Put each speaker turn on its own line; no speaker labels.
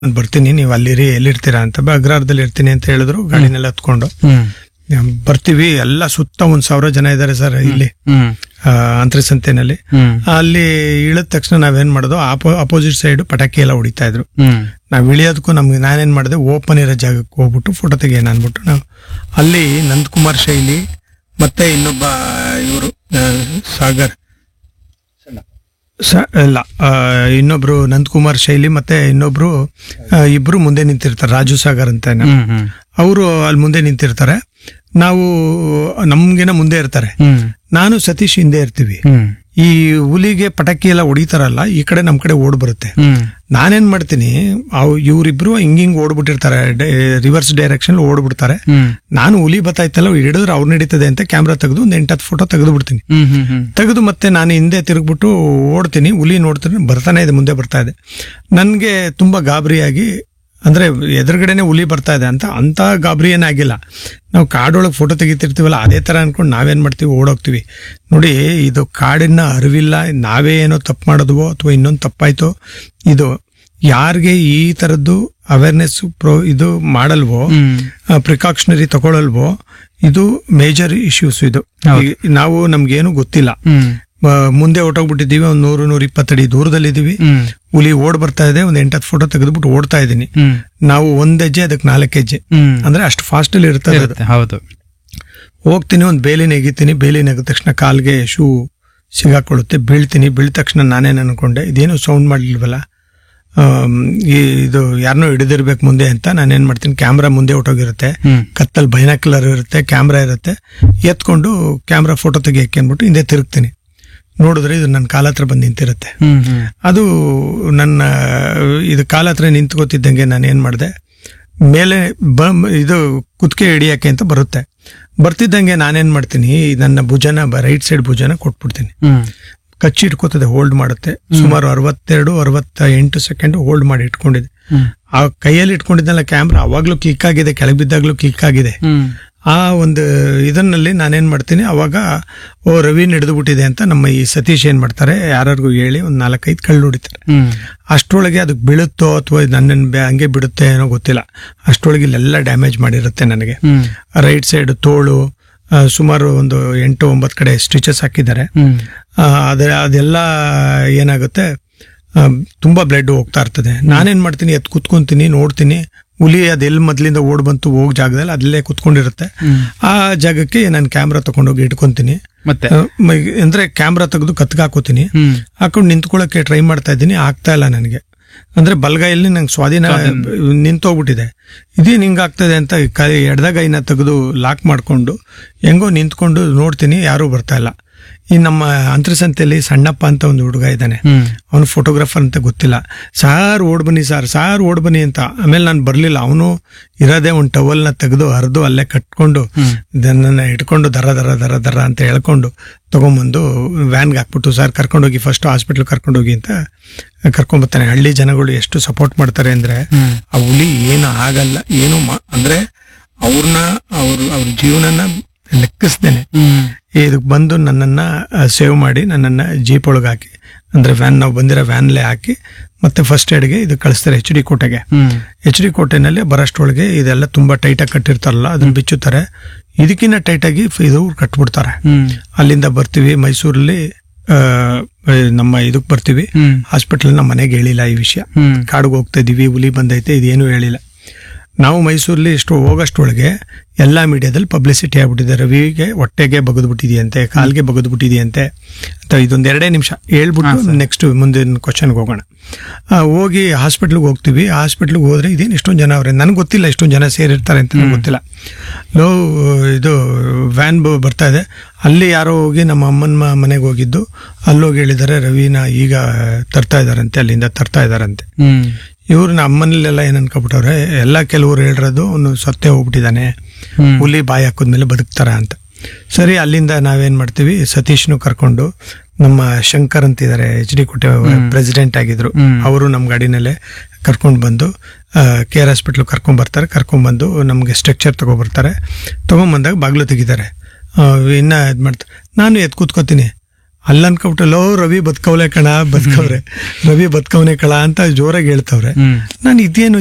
ನಾನು ಬರ್ತೀನಿ ನೀವು ಅಲ್ಲಿರಿ ಎಲ್ಲಿರ್ತೀರಾ ಅಂತ ಬ- ಅಗ್ರಹಾರದಲ್ಲಿ ಇರ್ತೀನಿ ಅಂತ ಹೇಳಿದ್ರು ಗಾಡಿನೆಲ್ಲ ಹತ್ಕೊಂಡು
ಹ್ಮ್
ನಾವ್ ಬರ್ತೀವಿ ಎಲ್ಲ ಸುತ್ತ ಒಂದ್ ಸಾವಿರ ಜನ ಇದ್ದಾರೆ ಸರ್ ಇಲ್ಲಿ
ಹ್ಮ್
ಆ, ಅಂತರಸಂತೆನಲ್ಲಿ
ಹ್ಮ್
ಅಲ್ಲಿ ಇಳಿದ ತಕ್ಷಣ ನಾವೇನ್ ಮಾಡೋದು ಆಪೋ ಅಪೋಸಿಟ್ ಸೈಡ್ ಪಟಾಕಿ ಎಲ್ಲ ಹೊಡಿತಾ ಇದ್ರು
ಹ್ಮ್
ನಾವ್ ಇಳಿಯೋದಕ್ಕೂ ನಮ್ಗೆ ನಾನೇನ್ ಮಾಡಿದೆ ಓಪನ್ ಇರೋ ಜಾಗಕ್ಕೆ ಹೋಗ್ಬಿಟ್ಟು ಫೋಟೋ ತೆಗಿಯೋಣ ಅಂದ್ಬಿಟ್ಟು ನಾವು ಅಲ್ಲಿ ನಂದಕುಮಾರ್ ಶೈಲಿ ಮತ್ತೆ ಇನ್ನೊಬ್ಬ ಇವರು ಸಾಗರ್ ಸ- ಇಲ್ಲ ಆ, ಇನ್ನೊಬ್ರು ನಂದಕುಮಾರ್ ಶೈಲಿ ಮತ್ತೆ ಇನ್ನೊಬ್ರು ಆ, ಇಬ್ರು ಮುಂದೆ ನಿಂತಿರ್ತಾರೆ ರಾಜು ಸಾಗರ್ ಅಂತ
ಹ್ಮ್ ಹ್ಮ್
ಅವರು ಅಲ್ಲಿ ಮುಂದೆ ನಿಂತಿರ್ತಾರೆ ನಾವು ನಮ್ಗಿನ ಮುಂದೆ ಇರ್ತಾರೆ
ಹ್ಮ್
ನಾನು ಸತೀಶ್ ಹಿಂದೆ ಇರ್ತೀವಿ
ಹ್ಮ್
ಈ ಹುಲಿಗೆ ಪಟಾಕಿ ಎಲ್ಲ ಹೊಡಿತಾರಲ್ಲ ಈ ಕಡೆ ನಮ್ ಕಡೆ ಓಡ್ ಬರುತ್ತೆ
ಹ್ಮ್
ನಾನೇನ್ ಮಾಡ್ತೀನಿ ಅವ್ ಇವ್ರಿಬ್ರು ಹಿಂಗ್ ಹಿಂಗ್ ಓಡ್ಬಿಟ್ಟಿರ್ತಾರೆ ರಿವರ್ಸ್ ಡೈರೆಕ್ಷನ್ ಓಡ್ಬಿಡ್ತಾರೆ
ಹ್ಮ್
ನಾನು ಹುಲಿ ಬತ್ತಾಯ್ತಲ್ಲ ಹಿಡಿದ್ರೆ ಅವ್ರು ನಡೀತದೆ ಅಂತ ಕ್ಯಾಮ್ರಾ ತೆಗೆದು ಒಂದ್ ಎಂಟತ್ತು ಫೋಟೋ ತೆಗೆದು ಬಿಡ್ತೀನಿ
ಹ್ಮ್ ಹ್ಮ್ ಹ್ಮ್
ತೆಗೆದು ಮತ್ತೆ ನಾನು ಹಿಂದೆ ತಿರುಗ್ಬಿಟ್ಟು ಓಡ್ತೀನಿ ಹುಲಿ ನೋಡ್ತೀನಿ ಬರ್ತಾನೆ ಇದೆ ಮುಂದೆ ಬರ್ತಾ ಇದೆ ನನ್ಗೆ ತುಂಬಾ ಗಾಬರಿಯಾಗಿ ಅಂದ್ರೆ ಎದುರುಗಡೆನೆ ಹುಲಿ ಬರ್ತಾ ಇದೆ ಅಂತ ಅಂತ ಗಾಬರಿ ಏನಾಗಿಲ್ಲ ನಾವು ಕಾಡೊಳಗೆ ಫೋಟೋ ತೆಗಿತಿರ್ತೀವಲ್ಲ ಅದೇ ತರ ಅನ್ಕೊಂಡು ನಾವೇನ್ ಮಾಡ್ತೀವಿ ಓಡೋಗ್ತೀವಿ ನೋಡಿ ಇದು ಕಾಡಿನ ಅರಿವಿಲ್ಲ ನಾವೇ ಏನೋ ತಪ್ಪು ಮಾಡೋದ್ವೋ ಅಥವಾ ಇನ್ನೊಂದು ತಪ್ಪಾಯ್ತೋ ಇದು ಯಾರಿಗೆ ಈ ತರದ್ದು ಅವೇರ್ನೆಸ್ ಪ್ರೋ ಇದು ಮಾಡಲ್ವೋ
ಹ್ಮ್
ಪ್ರಿಕಾಕ್ಷನರಿ ತಗೊಳಲ್ವೋ ಇದು ಮೇಜರ್ ಇಶ್ಯೂಸ್ ಇದು
ಹೌದು.
ಈ- ನಾವು ನಮ್ಗೇನು ಗೊತ್ತಿಲ್ಲ
ಹ್ಮ್
ಆ, ಮುಂದೆ ಹೊಟ್ಟೋಗ್ಬಿಟ್ಟಿದೀವಿ ಒಂದ್ ನೂರು ನೂರ ಇಪ್ಪತ್ತಡಿ ದೂರದಲ್ಲಿದ್ದೀವಿ
ಹ್ಮ್
ಹುಲಿ ಓಡ್ ಬರ್ತಾ ಇದೆ ಒಂದ್ ಎಂಟತ್ತು ಫೋಟೋ ತೆಗೆದ್ಬಿಟ್ಟು ಓಡ್ತಾ ಇದ್ದೀನಿ
ಹ್ಮ್
ನಾವು ಒಂದ್ ಹೆಜ್ಜೆ ಅದಕ್ಕೆ ನಾಲ್ಕು ಹೆಜ್ಜೆ
ಹ್ಮ್
ಅಂದ್ರೆ ಅಷ್ಟು ಫಾಸ್ಟ್ ಅಲ್ಲಿ ಇರ್ತದೆ ಅದು
ಇರುತ್ತೆ ಹೌದು
ಹೋಗ್ತೀನಿ ಒಂದ್ ಬೇಲಿ ನೆಗಿತೀನಿ ಬೇಲಿ ನೆಗೆದ ತಕ್ಷಣ ಕಾಲ್ಗೆ ಶೂ ಸಿಗಾಕೊಳ್ಳುತ್ತೆ ಬೀಳ್ತೀನಿ ಬೀಳ್ದ ತಕ್ಷಣ ನಾನೇನ್ ಅನ್ಕೊಂಡೆ ಇದೇನು ಸೌಂಡ್ ಮಾಡ್ಲಿಲ್ವಲ್ಲ ಆಮ್, ಈ ಇದು ಯಾರನ್ನೋ ಹಿಡಿದಿರ್ಬೇಕು ಮುಂದೆ ಅಂತ ನಾನೇನ್ ಮಾಡ್ತೀನಿ ಕ್ಯಾಮ್ರಾ ಮುಂದೆ ಹೊಟ್ಟೋಗಿರುತ್ತೆ
ಹ್ಮ್
ಕತ್ತಲ್ ಬೈನಾಕ್ಯುಲರ್ ಇರುತ್ತೆ ಕ್ಯಾಮ್ರಾ ಇರುತ್ತೆ ಎತ್ಕೊಂಡು ಕ್ಯಾಮ್ರಾ ಫೋಟೋ ತೆಗಿಯಕ್ಕೆ ಅಂದ್ಬಿಟ್ಟು ಹಿಂದೆ ತಿರುಗ್ತೀನಿ ನೋಡಿದ್ರೆ ಇದು ನನ್ನ ಕಾಲ ಹತ್ರ ಬಂದು ನಿಂತಿರುತ್ತೆ
ಹ್ಮ್ ಹ್ಮ್
ಅದು ನನ್ನ ಇದು ಕಾಲ ಹತ್ರ ನಿಂತ್ಕೋತಿದ್ದಂಗೆ ನಾನು ಏನ್ ಮಾಡಿದೆ ಮೇಲೆ ಬ ಇದು ಕುತ್ತಿಗೆ ಹಿಡಿಯಕ್ಕೆ ಅಂತ ಬರುತ್ತೆ ಬರ್ತಿದ್ದಂಗೆ ನಾನೇನ್ ಮಾಡ್ತೀನಿ ನನ್ನ ಭುಜನ ರೈಟ್ ಸೈಡ್ ಭುಜನ ಕೊಟ್ಬಿಡ್ತೀನಿ
ಹ್ಮ್
ಕಚ್ಚಿ ಇಟ್ಕೋತದೆ ಹೋಲ್ಡ್ ಮಾಡುತ್ತೆ ಸುಮಾರು ಅರವತ್ತೆರಡು ಅರವತ್ತ ಎಂಟು ಸೆಕೆಂಡ್ ಹೋಲ್ಡ್ ಮಾಡಿ ಇಟ್ಕೊಂಡಿದೆ
ಹ್ಮ್
ಆ ಕೈಯಲ್ಲಿ ಇಟ್ಕೊಂಡಿದ್ದಲ್ಲ ಕ್ಯಾಮ್ರಾ ಅವಾಗ್ಲೂ ಕ್ಲಿಕ್ ಆಗಿದೆ ಕೆಳಗೆ ಬಿದ್ದಾಗ್ಲೂ ಕ್ಲಿಕ್ ಆಗಿದೆ
ಹ್ಮ್
ಆ ಒಂದು ಇದನ್ನಲ್ಲಿ ನಾನೇನ್ ಮಾಡ್ತೀನಿ ಅವಾಗ ಓ ರವಿನ್ ಹಿಡಿದು ಬಿಟ್ಟಿದೆ ಅಂತ ನಮ್ಮ ಈ ಸತೀಶ್ ಏನ್ ಮಾಡ್ತಾರೆ ಯಾರಿಗೂ ಹೇಳಿ ಒಂದ್ ನಾಲ್ಕೈದು ಕಳ್ಳು ಹೊಡಿತಾರೆ
ಹ್ಮ್
ಅಷ್ಟರೊಳಗೆ ಅದಕ್ಕೆ ಬೀಳುತ್ತೋ ಅಥವಾ ನನ್ನನ್ನು ಬೆ- ಹಂಗೆ ಬಿಡುತ್ತೆ ಏನೋ ಗೊತ್ತಿಲ್ಲ ಅಷ್ಟರೊಳಗೆ ಇಲ್ಲೆಲ್ಲ ಡ್ಯಾಮೇಜ್ ಮಾಡಿರುತ್ತೆ ನನಗೆ
ಹ್ಮ್
ರೈಟ್ ಸೈಡ್ ತೋಳು ಆ, ಸುಮಾರು ಒಂದು ಎಂಟು ಒಂಬತ್ತು ಕಡೆ ಸ್ಟಿಚಸ್ ಹಾಕಿದ್ದಾರೆ
ಹ್ಮ್
ಆ, ಅದ ಅದೆಲ್ಲ ಏನಾಗುತ್ತೆ ಆ, ತುಂಬಾ ಬ್ಲಡ್ ಹೋಗ್ತಾ ಇರ್ತದೆ ನಾನೇನ್ ಮಾಡ್ತೀನಿ ಎತ್ ಕುತ್ಕೊಂತೀನಿ ನೋಡ್ತೀನಿ ಹುಲಿ ಅದೆಲ್ಲಿ ಮೊದ್ಲಿಂದ ಓಡ್ ಬಂತು ಹೋಗ್ ಜಾಗದಲ್ಲಿ ಅಲ್ಲೇ ಕುತ್ಕೊಂಡಿರುತ್ತೆ
ಹ್ಮ್
ಆ ಜಾಗಕ್ಕೆ ನಾನು ಕ್ಯಾಮ್ರಾ ತಗೊಂಡೋಗಿ ಇಟ್ಕೊಂತೀನಿ
ಮತ್ತೆ
ಆ, ಮ- ಅಂದ್ರೆ ಕ್ಯಾಮ್ರಾ ತೆಗೆದು ಕತ್ಗೆ ಹಾಕೋತೀನಿ
ಹ್ಮ್
ಹಾಕೊಂಡು ನಿಂತ್ಕೊಳ್ಳೋಕೆ ಟ್ರೈ ಮಾಡ್ತಾ ಇದ್ದೀನಿ ಆಗ್ತಾ ಇಲ್ಲ ನನಗೆ ಅಂದ್ರೆ ಬಲಗೈಯಲ್ಲಿ ನಂಗೆ ಸ್ವಾಧೀನ ನಿಂತೋಗ್ಬಿಟ್ಟಿದೆ ಇದೇನು ಹಿಂಗಾಗ್ತದೆ ಅಂತ ಕೈ ಎಡದಗೈನ ತೆಗೆದು ಲಾಕ್ ಮಾಡ್ಕೊಂಡು ಹೆಂಗೋ ನಿಂತ್ಕೊಂಡು ನೋಡ್ತೀನಿ ಯಾರೂ ಬರ್ತಾ ಇಲ್ಲ ಈ ನಮ್ಮ ಅಂತರಸಂತೆಯಲ್ಲಿ ಸಣ್ಣಪ್ಪ ಅಂತ ಒಂದು ಹುಡುಗ ಇದ್ದಾನೆ
ಹ್ಮ್
ಅವನು ಫೋಟೋಗ್ರಾಫರ್ ಅಂತ ಗೊತ್ತಿಲ್ಲ ಸಾರ್ ಓಡ್ ಬನ್ನಿ ಸಾರ್ ಸಾರ್ ಓಡ್ ಬನ್ನಿ ಅಂತ ಆಮೇಲೆ ನಾನು ಬರ್ಲಿಲ್ಲ ಅವನು ಇರೋದೇ ಒಂದು ಟವಲ್ನ ತೆಗೆದು ಹರಿದು ಅಲ್ಲೇ ಕಟ್ಕೊಂಡು
ಹ್ಮ್
ಇದನ್ನ ಇಟ್ಕೊಂಡು ದರ ದರ ದರ ದರ ಅಂತ ಹೇಳ್ಕೊಂಡು ತಗೊಂಬಂದು ವ್ಯಾನ್ಗೆ ಹಾಕ್ಬಿಟ್ಟು ಸರ್ ಕರ್ಕೊಂಡೋಗಿ ಫಸ್ಟ್ ಹಾಸ್ಪಿಟ್ಲ್ ಕರ್ಕೊಂಡೋಗಿ ಅಂತ ಕರ್ಕೊಂಡ್ಬರ್ತಾನೆ ಹಳ್ಳಿ ಜನಗಳು ಎಷ್ಟು ಸಪೋರ್ಟ್ ಮಾಡ್ತಾರೆ ಅಂದ್ರೆ
ಹ್ಮ್
ಆ ಹುಲಿ ಏನು ಆಗಲ್ಲ ಏನು ಮಾ- ಅಂದ್ರೆ ಅವ್ರನ್ನ ಅವ್ರ ಅವ್ರ ಜೀವನನ ಲೆಕ್ಕಿಸ್ದೇನೆ
ಹ್ಮ್
ಇದಕ್ಕೆ ಬಂದು ನನ್ನನ್ನ ಸೇವ್ ಮಾಡಿ ನನ್ನನ್ನ ಜೀಪ್ ಒಳಗೆ ಹಾಕಿ ಅಂದ್ರೆ ವ್ಯಾನ್ ನಾವು ಬಂದಿರೋ ವ್ಯಾನ್ಲೇ ಹಾಕಿ ಮತ್ತೆ ಫಸ್ಟ್ ಏಡ್ಗೆ ಇದು ಕಳಿಸ್ತಾರೆ ಎಚ್ ಡಿ ಕೋಟೆಗೆ
ಹ್ಮ್
ಎಚ್ ಡಿ ಕೋಟೆನಲ್ಲಿ ಬರೋಷ್ಟೊಳಗೆ ಇದೆಲ್ಲ ತುಂಬಾ ಟೈಟಾಗಿ ಕಟ್ಟಿರ್ತಾರಲ್ಲ ಅದನ್ನ ಬಿಚ್ಚುತ್ತಾರೆ ಇದಕ್ಕಿಂತ ಟೈಟಾಗಿ ಇದು ಕಟ್ಬಿಡ್ತಾರೆ
ಹ್ಮ್
ಅಲ್ಲಿಂದ ಬರ್ತೀವಿ ಮೈಸೂರಲ್ಲಿ ಆ, ನಮ್ಮ ಇದಕ್ ಬರ್ತೀವಿ
ಹ್ಮ್
ಹಾಸ್ಪಿಟಲ್ ನಮ್ಮ ಮನೆಗೆ ಹೇಳಿಲ್ಲ ಈ ವಿಷಯ
ಹ್ಮ್
ಕಾಡಿಗೆ ಹೋಗ್ತಾ ಇದೀವಿ ಹುಲಿ ಬಂದೈತೆ ಇದೇನು ಹೇಳಿಲ್ಲ ನಾವು ಮೈಸೂರಲ್ಲಿ ಇಷ್ಟು ಹೋಗೋಷ್ಟೊಳಗೆ ಎಲ್ಲಾ ಮೀಡಿಯಾದಲ್ಲಿ ಪಬ್ಲಿಸಿಟಿ ಆಗ್ಬಿಟ್ಟಿದೆ ರವಿಗೆ ಹೊಟ್ಟೆಗೆ ಬಗದ್ಬಿಟ್ಟಿದೆಯಂತೆ ಕಾಲ್ಗೆ ಬಗದ್ಬಿಟ್ಟಿದೆಯಂತೆ ಅಂತ ಇದೊಂದ್ ಎರಡೇ ನಿಮಿಷ ಹೇಳ್ಬಿಟ್ಟು ನೆಕ್ಸ್ಟ್ ಮುಂದಿನ ಕ್ವಶನ್ಗೆ ಹೋಗೋಣ ಆ, ಹೋಗಿ ಹಾಸ್ಪಿಟ್ಲಿಗೆ ಹೋಗ್ತೀವಿ ಹಾಸ್ಪಿಟ್ಲಿಗೆ ಹೋದ್ರೆ ಇದೇನು ಇಷ್ಟೊಂದು ಜನ ಅವ್ರೆ ನನಗೆ ಗೊತ್ತಿಲ್ಲ ಇಷ್ಟೊಂದು ಜನ ಸೇರಿರ್ತಾರೆ ಅಂತ ನಂಗೆ ಗೊತ್ತಿಲ್ಲ ಲೋ ಇದು ವ್ಯಾನ್ ಬರ್ತಾ ಇದೆ ಅಲ್ಲಿ ಯಾರೋ ಹೋಗಿ ನಮ್ಮ ಅಮ್ಮನ ಮನೆಗೆ ಹೋಗಿದ್ದು ಅಲ್ಲೋಗಿ ಹೇಳಿದ್ದಾರೆ ರವಿನ ಈಗ ತರ್ತಾ ಇದಾರಂತೆ ಅಲ್ಲಿಂದ ತರ್ತಾ ಇದಾರಂತೆ
ಹ್ಮ್
ಇವ್ರು ನಮ್ಮ ಅಮ್ಮನಲ್ಲೆಲ್ಲ ಏನ್ ಅನ್ಕೊಬಿಟ್ಟವ್ರೆ ಎಲ್ಲ ಕೆಲವರು ಹೇಳಿರೋದು ಅವನು ಸತ್ತೇ ಹೋಗ್ಬಿಟ್ಟಿದ್ದಾನೆ
ಹ್ಮ್
ಹುಲಿ ಬಾಯಿ ಹಾಕಿದ್ಮೇಲೆ ಬದುಕ್ತಾರ ಅಂತ ಸರಿ ಅಲ್ಲಿಂದ ನಾವೇನ್ ಮಾಡ್ತೀವಿ ಸತೀಶ್ನು ಕರ್ಕೊಂಡು ನಮ್ಮ ಶಂಕರ್ ಅಂತಿದ್ದಾರೆ ಎಚ್ ಡಿ ಕೋಟೆ ಪ್ರೆಸಿಡೆಂಟ್ ಆಗಿದ್ರು
ಹ್ಮ್.
ಅವರು ನಮ್ಮ ಗಾಡಿನಲ್ಲೇ ಕರ್ಕೊಂಡು ಬಂದು ಕೆ ಆರ್ ಹಾಸ್ಪಿಟ್ಲ್ ಕರ್ಕೊಂಡ್ ಬರ್ತಾರೆ ಕರ್ಕೊಂಡ್ ಬಂದು ನಮ್ಗೆ ಸ್ಟ್ರಕ್ಚರ್ ತಗೊಬರ್ತಾರೆ ತಗೊಂಬಂದಾಗ ಬಾಗ್ಲು ತೆಗಿತಾರೆ ಆ, ಇನ್ನ ಇದ್ ಮಾಡ್ತಾರೆ ನಾನು ಎದ್ ಕೂತ್ಕೋತೀನಿ ಅಲ್ಲಿ ಅನ್ಕೊಬಿಟ್ಟಲ್ಲೋ ರವಿ ಬದುಕವ್ಲೆ ಕಣ ಬದುಕವ್ರೆ ರವಿ ಬದುಕವ್ನೆ ಕಳ ಅಂತ ಜೋರಾಗಿ ಹೇಳ್ತವ್ರೆ
ಹ್ಮ್
ನಾನು ಇದೇನು